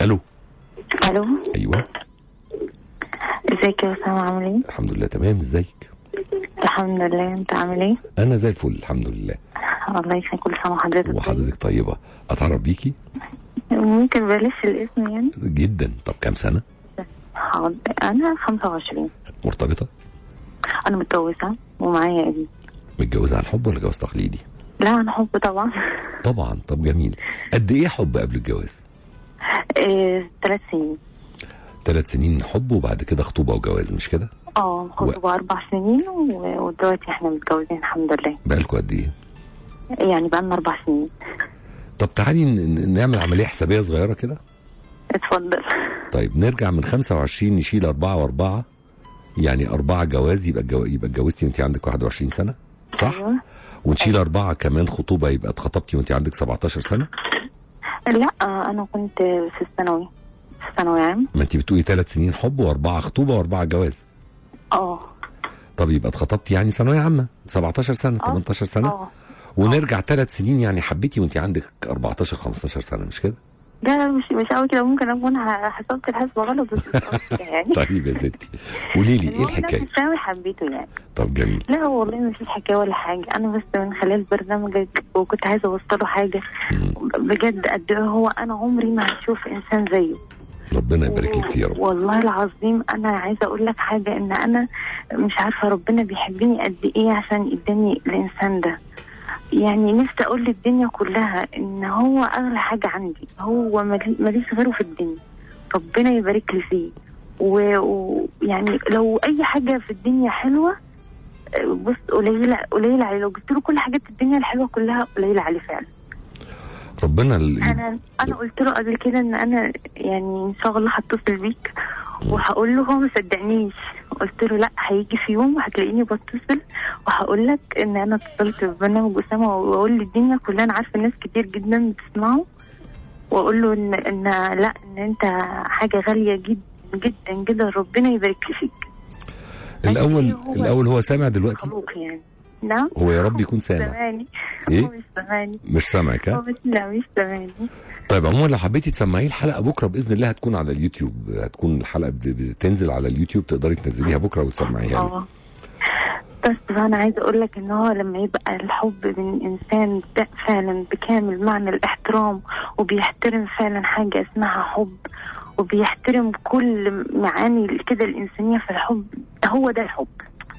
الو الو ايوه ازيك يا اسامه عامل ايه؟ الحمد لله تمام ازيك الحمد لله انت عامل ايه؟ انا زي الفل الحمد لله الله يسعدك كل سنه وحضرتك وحضرتك طيبه اتعرف بيكي طيب. ممكن بلاش الاسم يعني؟ جدا طب كام سنه حاضر انا 25 مرتبطه انا متجوزه ومعايا ابني متجوزه عن حب ولا جواز تقليدي لا انا حب طبعا طبعا طب جميل قد ايه حب قبل الجواز إيه، ثلاث سنين ثلاث سنين حب وبعد كده خطوبه وجواز مش كده اه خطوبه اربع سنين و- ودلوقتي احنا متجوزين الحمد لله بقالكوا قد ايه يعني بقالنا اربع سنين طب تعالي ن- ن- نعمل عمليه حسابيه صغيره كده اتفضل طيب نرجع من 25 نشيل أربعة وأربعة يعني أربعة جواز يبقى الجو... يبقى اتجوزتي وأنت عندك 21 سنة صح؟ ايوه ونشيل أربعة كمان خطوبة يبقى اتخطبتي وأنت عندك 17 سنة لا انا كنت في الثانوي في ثانوي عام ما أنت بتقولي ثلاث سنين حب وأربعة خطوبة وأربعة جواز اه طب يبقى اتخطبتي يعني ثانوية عامة 17 سنة آه. 18 سنة اه ونرجع ثلاث سنين يعني حبيتي وأنت عندك 14 15 سنة مش كده؟ لا لا مش مش قوي كده ممكن اكون ح- حسبت الحسبه غلط بس مش قوي كده يعني طيب يا ستي قولي لي إيه المهم الحكاية؟ أنا الثانوي حبيته يعني طب جميل لا والله ما فيش حكايه ولا حاجه انا بس من خلال برنامجك وكنت عايزه اوصله حاجه مم. بجد قد ايه هو انا عمري ما هشوف انسان زيه ربنا يبارك لك فيه يا رب والله العظيم انا عايزه اقول لك حاجه ان انا مش عارفه ربنا بيحبني قد ايه عشان اداني الانسان ده يعني نفسي اقول للدنيا كلها ان هو اغلى حاجه عندي هو ملي- ماليش غيره في الدنيا ربنا يبارك لي فيه و- ويعني لو اي حاجه في الدنيا حلوه بص قليله قليله عليه لو جبت له كل حاجات الدنيا الحلوه كلها قليله عليه فعلا ربنا ال- انا انا قلت له قبل كده ان انا يعني ان شاء الله هتصل بيك وهقول له هو ما صدقنيش قلت له لا هيجي في يوم وهتلاقيني بتصل وهقول لك ان انا اتصلت ببرنامج اسامه واقول للدنيا كلها انا عارفه ناس كتير جدا بتسمعه واقول له ان ان لا ان انت حاجه غاليه جدا جدا جدا ربنا يبارك لي فيك الأول هو- الأول هو سامع دلوقتي خلوق يعني نعم هو يا رب يكون سامع سامعني إيه؟ هو مش سامعني مش سامعك هو ها مش لا مش سامعني طيب عموما لو حبيتي تسمعيه الحلقه بكره باذن الله هتكون على اليوتيوب هتكون الحلقه ب- بتنزل على اليوتيوب تقدري تنزليها بكره وتسمعيها له. اه بس انا عايزه اقول لك ان هو لما يبقى الحب بين انسان ده فعلا بكامل معنى الاحترام وبيحترم فعلا حاجه اسمها حب وبيحترم كل معاني كده الانسانيه في الحب هو ده الحب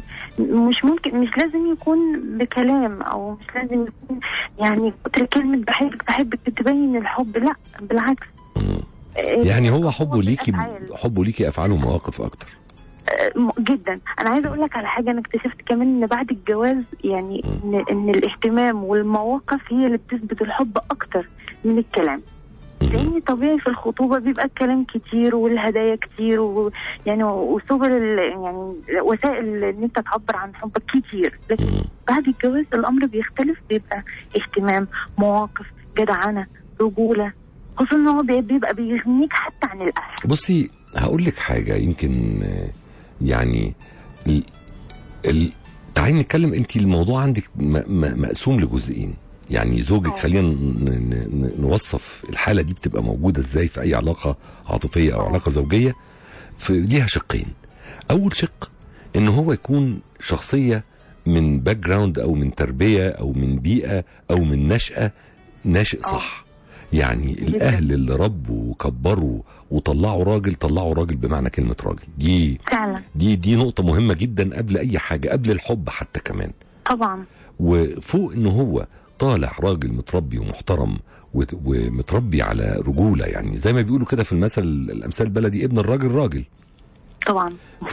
مش ممكن مش لازم يكون بكلام او مش لازم يكون يعني كتر كلمه بحبك بحبك تبين الحب لا بالعكس مم. إيه، يعني هو حبه ليكي بالأفعال. حبه ليكي افعال ومواقف اكتر م- جدا انا عايزه اقول لك على حاجه انا اكتشفت كمان ان بعد الجواز يعني ان, إن الاهتمام والمواقف هي اللي بتثبت الحب اكتر من الكلام مم. لان طبيعي في الخطوبه بيبقى الكلام كتير والهدايا كتير ويعني وسبل ال- يعني وسائل ان انت تعبر عن حبك كتير لكن مم. بعد الجواز الامر بيختلف بيبقى اهتمام مواقف جدعنه رجوله خصوصا ان هو بي- بيبقى بيغنيك حتى عن الاهل بصي هقول لك حاجه يمكن آه، يعني ال... ال... تعالي نتكلم انت الموضوع عندك م... م... مقسوم لجزئين يعني زوجك آه. خلينا ن... ن... نوصف الحاله دي بتبقى موجوده ازاي في اي علاقه عاطفيه او آه. علاقه زوجيه في ليها شقين اول شق ان هو يكون شخصيه من باك جراوند او من تربيه او من بيئه او من نشاه ناشئ صح يعني الاهل اللي ربوا وكبروا وطلعوا راجل طلعوا راجل بمعنى كلمه راجل دي فعلا دي دي نقطه مهمه جدا قبل اي حاجه قبل الحب حتى كمان طبعا وفوق ان هو طالع راجل متربي ومحترم وت- ومتربي على رجوله يعني زي ما بيقولوا كده في المثل الامثال البلدي ابن الراجل راجل طبعا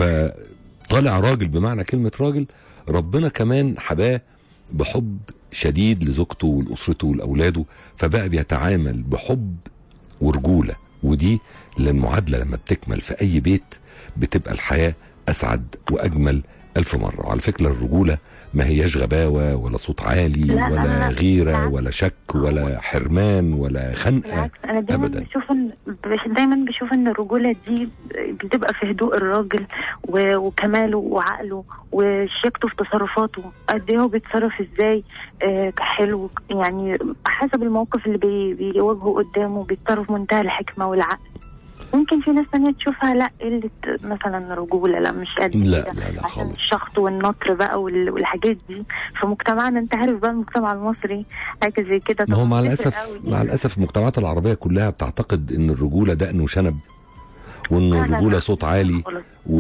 فطالع راجل بمعنى كلمة راجل ربنا كمان حباه بحب شديد لزوجته ولأسرته ولأولاده فبقى بيتعامل بحب ورجولة ودي المعادلة لما بتكمل في أي بيت بتبقى الحياة أسعد وأجمل ألف مرة وعلى فكرة الرجولة ما هياش غباوة ولا صوت عالي لا، لا، ولا لا، غيرة بالعكس. ولا شك ولا حرمان ولا خنقة بالعكس انا دايما أبداً. بشوف ان بش- دايما بشوف ان الرجوله دي بتبقى في هدوء الراجل و- وكماله وعقله وشياكته في تصرفاته قد ايه هو بيتصرف ازاي آه حلو يعني حسب الموقف اللي بي بيواجهه قدامه بيتصرف منتهى الحكمه والعقل ممكن في ناس تانية تشوفها لا قلة مثلا رجولة لا مش قد لا كده. لا لا عشان خالص الشخط والنطر بقى وال- والحاجات دي في مجتمعنا انت عارف بقى المجتمع المصري حاجة زي كده ما هو طبعاً مع بتفرق الاسف قوي. مع الاسف المجتمعات العربيه كلها بتعتقد ان الرجوله دقن وشنب وان لا، لا، الرجوله لا. صوت عالي خالص.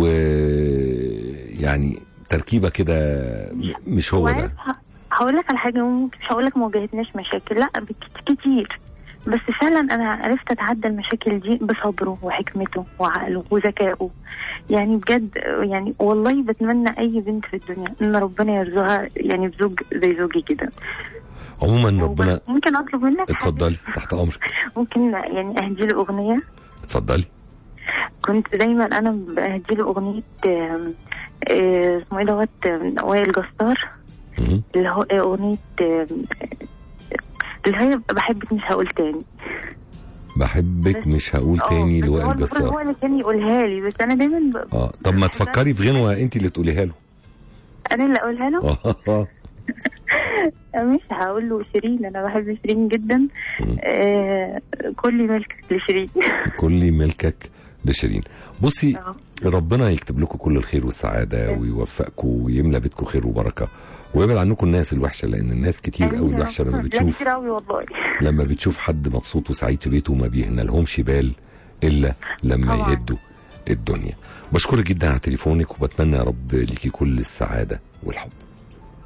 ويعني تركيبه كده م- مش هو وعارف ده ه- هقول لك على حاجه ممكن مش هقول لك ما واجهتناش مشاكل لا بك- كتير بس فعلا انا عرفت اتعدى المشاكل دي بصبره وحكمته وعقله وذكائه يعني بجد يعني والله بتمنى اي بنت في الدنيا ان ربنا يرزقها يعني بزوج زي زوجي كده عموما ربنا ممكن اطلب منك حاجة؟ اتفضلي تحت امرك ممكن يعني اهدي له اغنيه اتفضلي كنت دايما انا بهدي له اغنيه آم، آه، اسمه ايه دوت آم، وائل جسار مم. اللي هو اغنيه آم، اللي هي بحبك مش هقول تاني بحبك مش هقول آه، تاني بس هو لوائل المفروض هو جسار اللي كان يقولها لي بس انا دايما ب... اه طب ما تفكري في غنوه انت اللي تقوليها له انا اللي اقولها له آه. مش هقول له شيرين انا بحب شيرين جدا مم. آه كل ملك لشيرين كل ملكك لشيرين بصي آه. ربنا يكتب لكم كل الخير والسعاده ويوفقكم ويملى بيتكم خير وبركه ويبعد عنكم الناس الوحشه لان الناس كتير آمين قوي يا الوحشه رب. لما لا بتشوف كتير قوي والله لما بتشوف حد مبسوط وسعيد في بيته ما بيهنا لهمش بال الا لما طبعاً. يهدوا الدنيا بشكرك جدا على تليفونك وبتمنى يا رب ليكي كل السعاده والحب